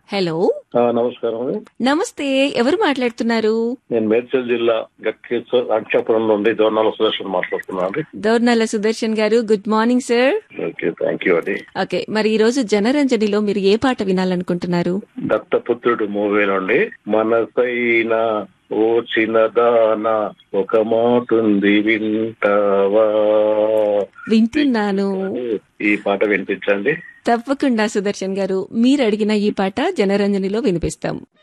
hello ఆ, నమస్కారం అండి నమస్తే ఎవరు మాట్లాడుతున్నారు నేను మేడ్చల్ జిల్లా గట్కేశ్వర్ అక్షాపురం నుండి దోర్నాల సుదర్శన్ మాట్లాడుతున్నాను అండి దౌర్నాల సుదర్శన్ గారు good morning sir okay thank you అండి ఓకే మరి ఈ రోజు జనరంజనిలో మీరు ఏ పాట వినాలనుకుంటున్నారు దత్తపుత్రుడు మూవీ నుండి మనసైన ఓ చిన్నదాన ఒక మాటుంది వింటావా వింటున్నాను ఈ పాట వినిపించండి తప్పకుండా సుదర్శన్ గారు మీరు అడిగిన ఈ పాట జనరంజనిలో వినిపిస్తాం